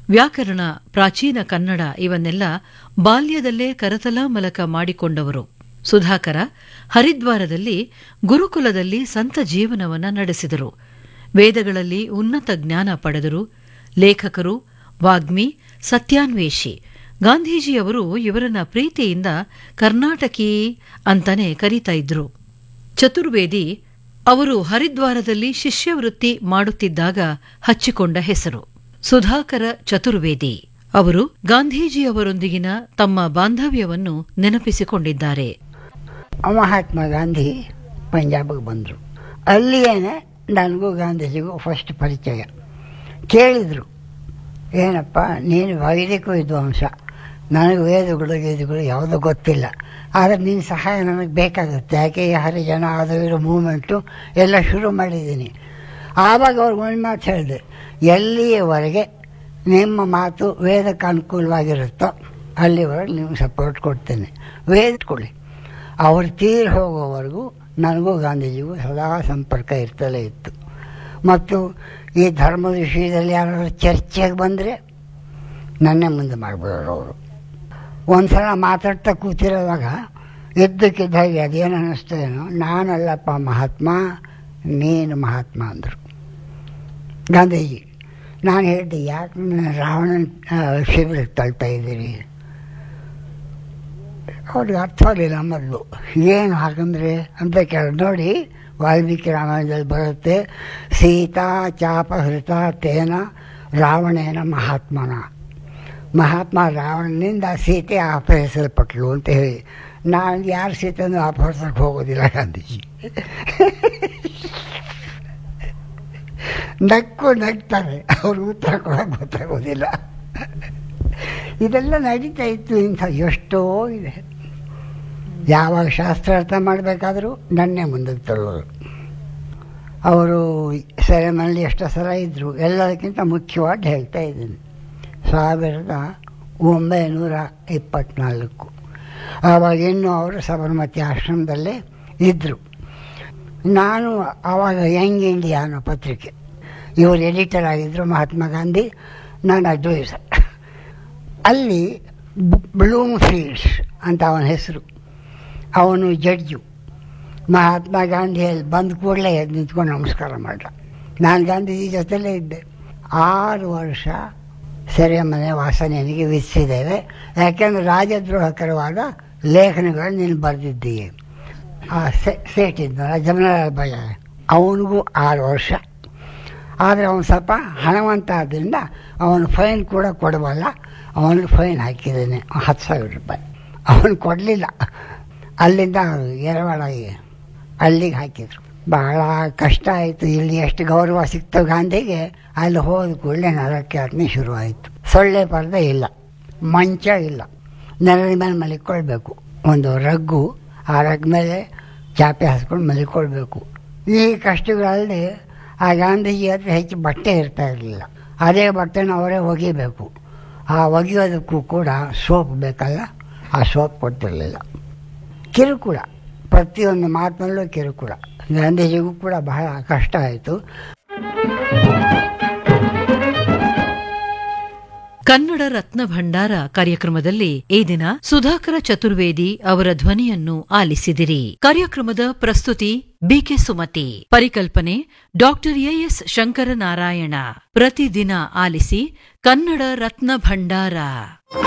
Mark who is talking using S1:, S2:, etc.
S1: ವ್ಯಾಕರಣ ಪ್ರಾಚೀನ ಕನ್ನಡ ಇವನ್ನೆಲ್ಲ ಬಾಲ್ಯದಲ್ಲೇ ಕರತಲ ಮಲಕ ಮಾಡಿಕೊಂಡವರು ಸುಧಾಕರ ಹರಿದ್ವಾರದಲ್ಲಿ ಗುರುಕುಲದಲ್ಲಿ ಸಂತ ಜೀವನವನ್ನ ನಡೆಸಿದರು ವೇದಗಳಲ್ಲಿ ಉನ್ನತ ಜ್ಞಾನ ಪಡೆದರು ಲೇಖಕರು ವಾಗ್ಮಿ ಸತ್ಯಾನ್ವೇಷಿ ಗಾಂಧೀಜಿಯವರು ಇವರನ್ನ ಪ್ರೀತಿಯಿಂದ ಕರ್ನಾಟಕಿ ಅಂತಾನೆ ಕರೀತಾ ಇದ್ರು ಚತುರ್ವೇದಿ ಅವರು ಹರಿದ್ವಾರದಲ್ಲಿ ಶಿಷ್ಯವೃತ್ತಿ ಮಾಡುತ್ತಿದ್ದಾಗ ಹಚ್ಚಿಕೊಂಡ ಹೆಸರು ಸುಧಾಕರ ಚತುರ್ವೇದಿ ಅವರು ಗಾಂಧೀಜಿಯವರೊಂದಿಗಿನ ತಮ್ಮ ಬಾಂಧವ್ಯವನ್ನು ನೆನಪಿಸಿಕೊಂಡಿದ್ದಾರೆ
S2: ಮಹಾತ್ಮ ಗಾಂಧಿ ಪಂಜಾಬ್ಗೆ ಬಂದರು ಅಲ್ಲಿಯೇನೆ ನನಗೂ ಗಾಂಧೀಜಿಗೂ ಫಸ್ಟ್ ಪರಿಚಯ ಕೇಳಿದರು ಏನಪ್ಪ ನೀನು ವೈದಿಕ ವಿದ್ವಾಂಸ ನನಗೆ ವೇದಗಳು ಗೀದಗಳು ಯಾವುದೂ ಗೊತ್ತಿಲ್ಲ ಆದರೆ ನಿನ್ನ ಸಹಾಯ ನನಗೆ ಬೇಕಾಗುತ್ತೆ ಯಾಕೆ ಈ ಹರಿಜನ ಅದು ಇರೋ ಮೂಮೆಂಟು ಎಲ್ಲ ಶುರು ಮಾಡಿದ್ದೀನಿ ಆವಾಗ ಅವ್ರಿಗೆ ಒಂದು ಮಾತು ಹೇಳಿದೆ ಎಲ್ಲಿಯವರೆಗೆ ನಿಮ್ಮ ಮಾತು ವೇದಕ್ಕೆ ಅನುಕೂಲವಾಗಿರುತ್ತೋ ಅಲ್ಲಿವರೆಗೆ ನಿಮ್ಗೆ ಸಪೋರ್ಟ್ ಕೊಡ್ತೇನೆ ವೇದ ಕೊಡಿ ಅವ್ರು ತೀರಿ ಹೋಗೋವರೆಗೂ ನನಗೂ ಗಾಂಧೀಜಿಗೂ ಸದಾ ಸಂಪರ್ಕ ಇರ್ತಲೇ ಇತ್ತು ಮತ್ತು ಈ ಧರ್ಮದ ವಿಷಯದಲ್ಲಿ ಯಾರಾದರೂ ಚರ್ಚೆಗೆ ಬಂದರೆ ನನ್ನೇ ಮುಂದೆ ಮಾಡಿಬಿಡೋರು ಅವರು ಒಂದು ಸಲ ಮಾತಾಡ್ತಾ ಕೂತಿರೋವಾಗ ಇದ್ದಕ್ಕಿದ್ದಾಗೆ ಅದೇನು ಅನ್ನಿಸ್ತೇನೋ ನಾನಲ್ಲಪ್ಪ ಮಹಾತ್ಮ ನೀನು ಮಹಾತ್ಮ ಅಂದರು ಗಾಂಧೀಜಿ ನಾನು ಹೇಳಿದೆ ಯಾಕೆ ನನ್ನ ರಾವಣನ ಶಿಬಿರಕ್ಕೆ ತಳ್ತಾ ಇದ್ದೀರಿ ಅವ್ರಿಗೆ ಅರ್ಥವಾಗಲಿಲ್ಲ ಮೊದಲು ಏನು ಹಾಗಂದ್ರೆ ಅಂತ ಕೇಳ ನೋಡಿ ವಾಲ್ಮೀಕಿ ರಾಮಾಯಣದಲ್ಲಿ ಬರುತ್ತೆ ಸೀತಾ ಚಾಪಹೃತ ತೇನ ರಾವಣೇನ ಮಹಾತ್ಮನ ಮಹಾತ್ಮ ರಾವಣನಿಂದ ಸೀತೆ ಅಪಹರಿಸಲ್ಪಟ್ಲು ಅಂತ ಹೇಳಿ ನಾನು ಯಾರು ಸೀತೆಯನ್ನು ಅಪಹರಿಸಕ್ಕೆ ಹೋಗೋದಿಲ್ಲ ಗಾಂಧೀಜಿ ನಕ್ಕು ನಗ್ತಾರೆ ಅವ್ರು ಉತ್ತರ ಕೊಡೋಕೆ ಗೊತ್ತಾಗೋದಿಲ್ಲ ಇದೆಲ್ಲ ನಡೀತಾ ಇತ್ತು ಇಂಥ ಎಷ್ಟೋ ಇದೆ ಯಾವಾಗ ಶಾಸ್ತ್ರಾರ್ಥ ಮಾಡಬೇಕಾದ್ರೂ ನನ್ನೇ ಮುಂದಕ್ಕೆ ತಳ್ಳೋರು ಅವರು ಸೆರೆಮನೆಯಲ್ಲಿ ಎಷ್ಟೋ ಸಲ ಇದ್ದರು ಎಲ್ಲದಕ್ಕಿಂತ ಮುಖ್ಯವಾಗಿ ಹೇಳ್ತಾ ಇದ್ದೀನಿ ಸಾವಿರದ ಒಂಬೈನೂರ ಇಪ್ಪತ್ತ್ನಾಲ್ಕು ಆವಾಗ ಇನ್ನೂ ಅವರು ಸಬರಮತಿ ಆಶ್ರಮದಲ್ಲೇ ಇದ್ದರು ನಾನು ಆವಾಗ ಯಂಗ್ ಇಂಡಿಯಾ ಅನ್ನೋ ಪತ್ರಿಕೆ ಇವರು ಎಡಿಟರ್ ಆಗಿದ್ದರು ಮಹಾತ್ಮ ಗಾಂಧಿ ನಾನು ಅಡ್ವೈಸರ್ ಅಲ್ಲಿ ಬ್ಲೂಮ್ ಫೀಲ್ಡ್ಸ್ ಅಂತ ಅವನ ಹೆಸರು ಅವನು ಜಡ್ಜು ಮಹಾತ್ಮ ಗಾಂಧಿ ಅಲ್ಲಿ ಬಂದ ಕೂಡಲೇ ಎದ್ದು ನಿಂತ್ಕೊಂಡು ನಮಸ್ಕಾರ ಮಾಡ್ದ ನಾನು ಗಾಂಧೀಜಿ ಜೊತೆಲೇ ಇದ್ದೆ ಆರು ವರ್ಷ ಸೆರೆಮನೆ ವಾಸ ನನಗೆ ವಿಧಿಸಿದ್ದೇವೆ ಯಾಕೆಂದರೆ ರಾಜದ್ರೋಹಕರವಾದ ಲೇಖನಗಳನ್ನು ನೀನು ಬರೆದಿದ್ದೀಯ ಆ ಸೇಟ್ ಇದ್ನಲ್ಲ ಜಮನಾಲಾಲ್ ಬಜಾರ್ ಅವನಿಗೂ ಆರು ವರ್ಷ ಆದರೆ ಅವನು ಸ್ವಲ್ಪ ಹಣವಂತ ಆದ್ದರಿಂದ ಅವನು ಫೈನ್ ಕೂಡ ಕೊಡಬಲ್ಲ ಅವನಿಗೆ ಫೈನ್ ಹಾಕಿದ್ದೇನೆ ಹತ್ತು ಸಾವಿರ ರೂಪಾಯಿ ಅವನು ಕೊಡಲಿಲ್ಲ ಅಲ್ಲಿಂದ ಎರವಾಳಗೆ ಅಲ್ಲಿಗೆ ಹಾಕಿದರು ಬಹಳ ಕಷ್ಟ ಆಯಿತು ಇಲ್ಲಿ ಎಷ್ಟು ಗೌರವ ಸಿಕ್ತು ಗಾಂಧಿಗೆ ಅಲ್ಲಿ ಹೋದ ಕೂಡಲೇ ನರಕ್ಕೆ ಹತ್ತನೇ ಶುರುವಾಯಿತು ಸೊಳ್ಳೆ ಪರ್ದೆ ಇಲ್ಲ ಮಂಚ ಇಲ್ಲ ನೆಲದ ಮೇಲೆ ಮಲಿಕೊಳ್ಬೇಕು ಒಂದು ರಗ್ಗು ಆ ರಗ್ ಮೇಲೆ ಚಾಪೆ ಹಾಸ್ಕೊಂಡು ಮಲಿಕೊಳ್ಬೇಕು ಈ ಕಷ್ಟಗಳಲ್ಲಿ ಆ ಗಾಂಧೀಜಿ ಹತ್ರ ಹೆಚ್ಚು ಬಟ್ಟೆ ಇರ್ತಾ ಇರಲಿಲ್ಲ ಅದೇ ಬಟ್ಟೆನ ಅವರೇ ಒಗಿಬೇಕು ಆ ಒಗೆಯೋದಕ್ಕೂ ಕೂಡ ಸೋಪ್ ಬೇಕಲ್ಲ ಆ ಸೋಪ್ ಕೊಡ್ತಿರಲಿಲ್ಲ ಕಿರುಕುಳ ಪ್ರತಿಯೊಂದು ಮಾತಿನಲ್ಲೂ ಕಿರುಕುಳ ಗಾಂಧೀಜಿಗೂ ಕೂಡ ಬಹಳ ಕಷ್ಟ ಆಯಿತು
S1: ಕನ್ನಡ ರತ್ನ ಭಂಡಾರ ಕಾರ್ಯಕ್ರಮದಲ್ಲಿ ಈ ದಿನ ಸುಧಾಕರ ಚತುರ್ವೇದಿ ಅವರ ಧ್ವನಿಯನ್ನು ಆಲಿಸಿದಿರಿ ಕಾರ್ಯಕ್ರಮದ ಪ್ರಸ್ತುತಿ ಬಿಕೆ ಸುಮತಿ ಪರಿಕಲ್ಪನೆ ಡಾಕ್ಟರ್ ಎಎಸ್ ಶಂಕರನಾರಾಯಣ ಪ್ರತಿದಿನ ಆಲಿಸಿ ಕನ್ನಡ ರತ್ನ ಭಂಡಾರ